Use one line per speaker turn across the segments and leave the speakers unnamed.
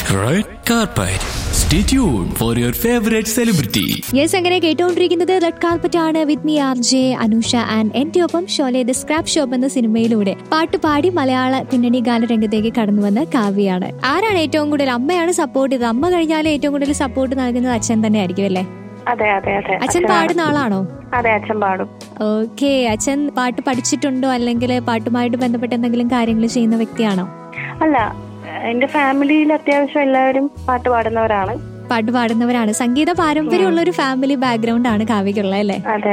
Red carpet. Stay tuned for your favorite celebrity.
Yes അങ്ങനെ കേട്ടുകൊണ്ടിരിക്കുന്നത് red carpet ആണ് with me R J Anusha and എന്റെ ഒപ്പം Sholay the scrap shop എന്ന സിനിമയിലൂടെ പാട്ട് പാടി മലയാള പിന്നണി ഗാനരംഗത്തേക്ക് കടന്നു വന്ന കാവ്യാണ് ആരാണ് ഏറ്റവും കൂടുതൽ അമ്മയാണ് സപ്പോർട്ട് ചെയ്തത് അമ്മ കഴിഞ്ഞാൽ ഏറ്റവും കൂടുതൽ സപ്പോർട്ട് നൽകുന്നത് അച്ഛൻ തന്നെ ആയിരിക്കും അല്ലേ
അതെ അതെ അതെ
അച്ഛൻ
അച്ഛനാണ്.
പാടുന്ന ആളാണോ
അതെ അച്ഛൻ പാടും
ഓക്കെ അച്ഛൻ പാട്ട് പഠിച്ചിട്ടുണ്ടോ അല്ലെങ്കിൽ പാട്ടുമായിട്ട് ബന്ധപ്പെട്ട എന്തെങ്കിലും കാര്യങ്ങൾ ചെയ്യുന്ന വ്യക്തിയാണോ
അല്ല എന്റെ ഫാമിലിയിൽ അത്യാവശ്യം എല്ലാവരും പാട്ട് പാടുന്നവരാണ്
പാട്ട് പാടുന്നവരാണ് സംഗീത പാരമ്പര്യമുള്ള ഒരു ഫാമിലി ബാക്ക്ഗ്രൗണ്ട് ആണ് കാവ്യക്കുള്ളത് അല്ലേ
അതെ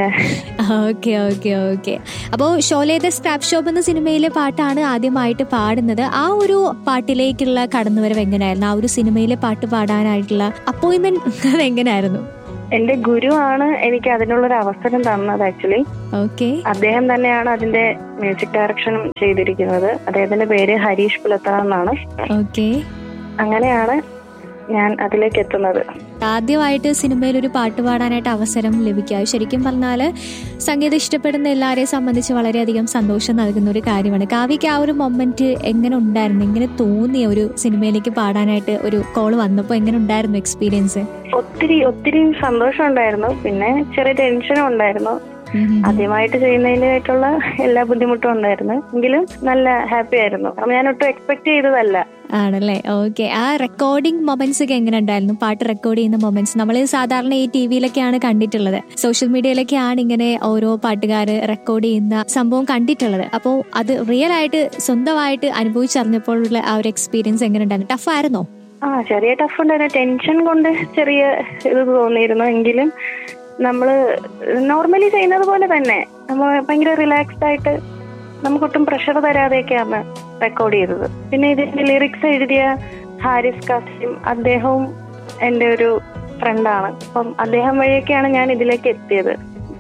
ഓക്കെ ഓക്കെ ഓക്കെ അപ്പോ ഷോലേത സ്ക്രാപ്പ് ഷോപ്പ് എന്ന സിനിമയിലെ പാട്ടാണ് ആദ്യമായിട്ട് പാടുന്നത് ആ ഒരു പാട്ടിലേക്കുള്ള കടന്നുവരവ് എങ്ങനെയായിരുന്നു ആ ഒരു സിനിമയിലെ പാട്ട് പാടാനായിട്ടുള്ള അപ്പോയിന്റ്മെന്റ് അത് എങ്ങനെയായിരുന്നു
എന്റെ ഗുരു ആണ് എനിക്ക് അതിനുള്ളൊരു അവസരം തന്നത് ആക്ച്വലി
ഓക്കെ
അദ്ദേഹം തന്നെയാണ് അതിന്റെ മ്യൂസിക് ഡയറക്ഷനും ചെയ്തിരിക്കുന്നത് അദ്ദേഹത്തിന്റെ പേര് ഹരീഷ് പുലത്ത എന്നാണ്
ഓക്കെ
അങ്ങനെയാണ് ഞാൻ അതിലേക്ക് എത്തുന്നത്
ആദ്യമായിട്ട് സിനിമയിൽ ഒരു പാട്ട് പാടാനായിട്ട് അവസരം ലഭിക്കുക ശരിക്കും പറഞ്ഞാല് സംഗീതം ഇഷ്ടപ്പെടുന്ന എല്ലാവരെയും സംബന്ധിച്ച് വളരെയധികം സന്തോഷം നൽകുന്ന ഒരു കാര്യമാണ് കാവ്യക്ക് ആ ഒരു മൊമെന്റ് എങ്ങനെ ഉണ്ടായിരുന്നു എങ്ങനെ തോന്നിയ ഒരു സിനിമയിലേക്ക് പാടാനായിട്ട് ഒരു കോൾ വന്നപ്പോൾ എങ്ങനെ ഉണ്ടായിരുന്നു എക്സ്പീരിയൻസ്
ഒത്തിരി ഒത്തിരി സന്തോഷം ഉണ്ടായിരുന്നു പിന്നെ ചെറിയ ടെൻഷനും ഉണ്ടായിരുന്നു ആദ്യമായിട്ട് ചെയ്യുന്നതിനായിട്ടുള്ള എല്ലാ ബുദ്ധിമുട്ടും ഉണ്ടായിരുന്നു എങ്കിലും നല്ല ഹാപ്പി ആയിരുന്നു അപ്പൊ ഞാൻ ഒട്ടും എക്സ്പെക്ട് ചെയ്തതല്ല
ആണല്ലേ ഓക്കെ ആ റെക്കോർഡിംഗ് മൊമെന്റ്സ് ഒക്കെ എങ്ങനെ ഉണ്ടായിരുന്നു പാട്ട് റെക്കോർഡ് ചെയ്യുന്ന മൊമെന്റ്സ് നമ്മൾ സാധാരണ ഈ ടി വിയിലൊക്കെയാണ് കണ്ടിട്ടുള്ളത് സോഷ്യൽ മീഡിയയിലൊക്കെയാണ് ഇങ്ങനെ ഓരോ പാട്ടുകാര് റെക്കോർഡ് ചെയ്യുന്ന സംഭവം കണ്ടിട്ടുള്ളത് അപ്പോൾ അത് റിയൽ ആയിട്ട് സ്വന്തമായിട്ട് അനുഭവിച്ചറിഞ്ഞപ്പോഴുള്ള ആ ഒരു എക്സ്പീരിയൻസ് എങ്ങനെ ഉണ്ടായിരുന്നു ടഫ് ആയിരുന്നോ
ആ ചെറിയ ടഫ് ഉണ്ടായിരുന്നു ടെൻഷൻ കൊണ്ട് ചെറിയ ഇത് തോന്നിയിരുന്നു എങ്കിലും നമ്മള് നോർമലി ചെയ്യുന്നത് പോലെ തന്നെ നമ്മൾ ഭയങ്കര റിലാക്സ്ഡ് ആയിട്ട് നമുക്കൊട്ടും പ്രഷർ തരാതെയൊക്കെയാണ് റെക്കോർഡ് ചെയ്തത് പിന്നെ ഇതിന്റെ ലിറിക്സ് എഴുതിയ ഹാരിസ് കാസിം അദ്ദേഹവും എൻ്റെ ഒരു ഫ്രണ്ടാണ് അപ്പം അദ്ദേഹം വഴിയൊക്കെയാണ് ഞാൻ ഇതിലേക്ക് എത്തിയത്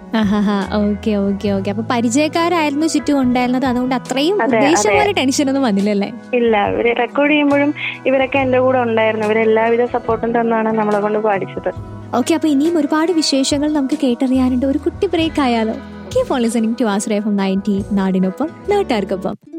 ഓക്കെ ഓക്കെ ഓക്കെ അപ്പൊ പരിചയക്കാരായിരുന്നു ചുറ്റും ഉണ്ടായിരുന്നത് അതുകൊണ്ട് അത്രയും
അതെ,
ഉദ്ദേശം
അതെ.
പോലെ ടെൻഷൻ ഒന്നും വന്നില്ലല്ലേ
ഇല്ല ഇവര് റെക്കോർഡ് ചെയ്യുമ്പോഴും ഇവരൊക്കെ എൻ്റെ കൂടെ ഉണ്ടായിരുന്നു ഇവരെല്ലാവിധ സപ്പോർട്ടും തന്നാണ് നമ്മളെ കൊണ്ട് പാടിച്ചത്
ഓക്കെ അപ്പൊ ഇനിയും ഒരുപാട് വിശേഷങ്ങൾ നമുക്ക് കേട്ടറിയാനുണ്ട് ഒരു കുട്ടി ബ്രേക്ക് ആയാലോ keep on listening to Ashraya from ninety നാടിനൊപ്പം നാട്ടുകാർക്കൊപ്പം